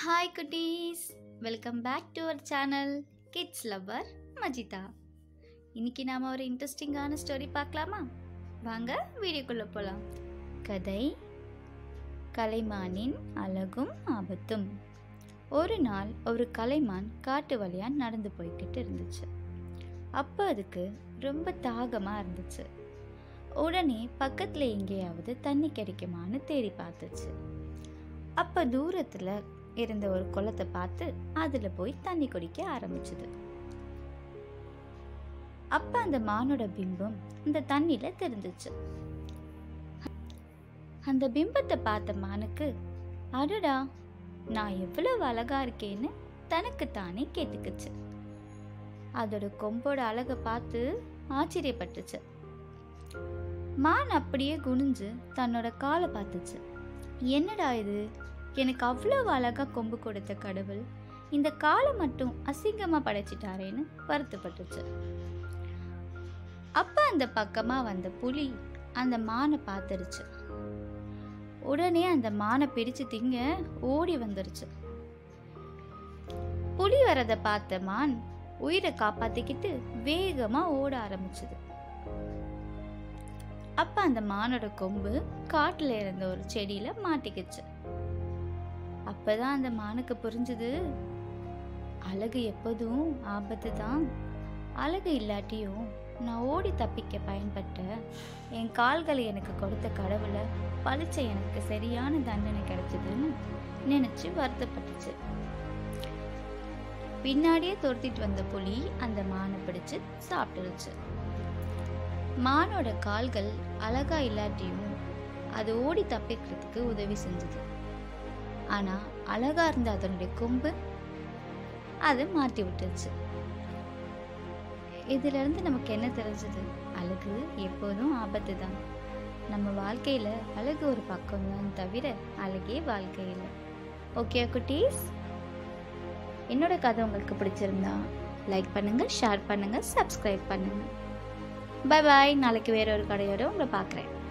hi குட்டீஸ் welcome back to our channel kids lover Majitha இன்னைக்கு நாம் ஒரு இன்ட்ரெஸ்டிங்கான ஸ்டோரி பார்க்கலாமா வாங்க வீடியோக்குள்ளே போகலாம் கதை கலைமானின் அழகும் ஆபத்தும் ஒரு நாள் ஒரு கலைமான் காட்டு வழியாக நடந்து போய்கிட்டு இருந்துச்சு அப்போ அதுக்கு ரொம்ப தாகமாக இருந்துச்சு உடனே பக்கத்தில் எங்கேயாவது தண்ணி கிடைக்குமான்னு தேடி பார்த்துச்சு அப்போ தூரத்தில் இருந்த ஒரு குளத்தை பார்த்து அதில் போய் தண்ணி குடிக்க ஆரம்பிச்சது அப்போ அந்த மானோட பிம்பம் அந்த தண்ணியில் தெரிஞ்சிச்சு அந்த பிம்பத்தை பார்த்த மானுக்கு அடடா நான் எவ்வளவு அழகா இருக்கேன்னு தனக்கு தானே கேட்டுக்குச்சு அதோட கொம்போட அழகை பார்த்து ஆச்சரியப்பட்டுச்சு மான் அப்படியே குனிஞ்சு தன்னோட காலை பார்த்துச்சு என்னடா இது எனக்கு அவ்வளவு அழகா கொம்பு கொடுத்த கடவுள் இந்த காலை மட்டும் அசிங்கமா படைச்சிட்டாரேன்னு வருத்தப்பட்டுச்சு அப்ப அந்த பக்கமா வந்த புலி அந்த மானை பார்த்துருச்சு உடனே அந்த மானை பிடிச்சு திங்க ஓடி வந்துருச்சு புலி வரத பார்த்த மான் உயிரை காப்பாத்திக்கிட்டு வேகமா ஓட ஆரம்பிச்சது அப்ப அந்த மானோட கொம்பு காட்டுல இருந்த ஒரு செடியில மாட்டிக்கிச்சு அப்பதான் அந்த மானுக்கு புரிஞ்சுது அழகு எப்போதும் ஆபத்து தான் அழகு இல்லாட்டியும் நான் ஓடி தப்பிக்க பயன்பட்ட என் கால்களை எனக்கு கொடுத்த கடவுளை பழிச்ச எனக்கு சரியான தண்டனை கிடைச்சதுன்னு நினைச்சு வருத்தப்பட்டுச்சு பின்னாடியே துரத்திட்டு வந்த புலி அந்த மானை பிடிச்சு சாப்பிட்டுருச்சு மானோட கால்கள் அழகா இல்லாட்டியும் அது ஓடி தப்பிக்கிறதுக்கு உதவி செஞ்சது ஆனா அழகா இருந்த அதனுடைய கொம்பு அதை மாட்டி விட்டுருச்சு இதுல இருந்து நமக்கு என்ன தெரிஞ்சது அழகு எப்போதும் ஆபத்து தான் நம்ம வாழ்க்கையில அழகு ஒரு பக்கம் தான் தவிர அழகே வாழ்க்கை இல்லை ஓகே குட்டீஸ் என்னோட கதை உங்களுக்கு பிடிச்சிருந்தா லைக் பண்ணுங்க ஷேர் பண்ணுங்க சப்ஸ்கிரைப் பண்ணுங்க பை பாய் நாளைக்கு வேற ஒரு கடையோட உங்களை பார்க்குறேன்